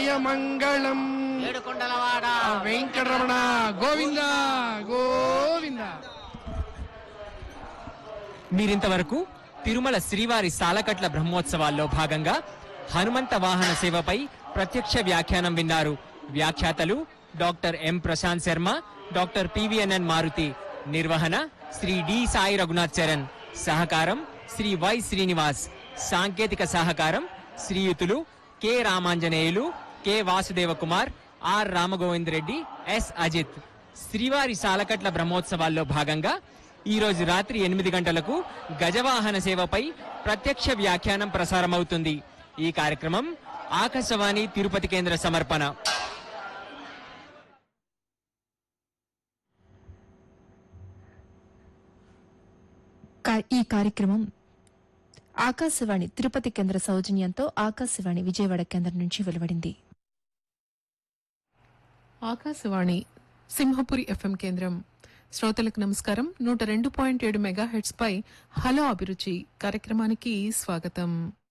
నిత్య మంగళం ఏడుకొండలవాడ వెంకటరమణ గోవింద గోవింద మీరింతవరకు తిరుమల శ్రీవారి సాలకట్ల బ్రహ్మోత్సవాల్లో భాగంగా హనుమంత వాహన సేవపై ప్రత్యక్ష వ్యాఖ్యానం విన్నారు వ్యాఖ్యాతలు doctor M Prashant Sharma doctor PVNN Maruthi నిర్వహణ శ్రీ డి సాయి రఘునాథ్ చరణ్ సహకారం శ్రీ వై శ్రీనివాస్ సాంకేతిక సహకారం శ్రీయుతులు K Ramanjaneyulu K Vasudeva Kumar R Ramagovind Reddy S Ajith శ్రీవారి సాలకట్ల బ్రహ్మోత్సవాల్లో భాగంగా ఈ రోజు రాత్రి ఎనిమిది గంటలకు గజవాహన సేవపై ప్రత్యక్ష వ్యాఖ్యానం ప్రసారమవుతుంది ఈ కార్యక్రమం ఆకాశవాణి తిరుపతి కేంద్ర సమర్పణ కా- ఈ కార్యక్రమం ఆకాశవాణి తిరుపతి కేంద్ర సౌజన్యంతో ఆకాశవాణి విజయవాడ కేంద్రం నుంచి వెలువడింది ఆకాశవాణి సింహపురి ఎఫ్ఎం కేంద్రం శ్రోతలకు నమస్కారం నూట రెండు పాయింట్ ఏడు మెగా హెడ్స్ పై హలో అభిరుచి కార్యక్రమానికి స్వాగతం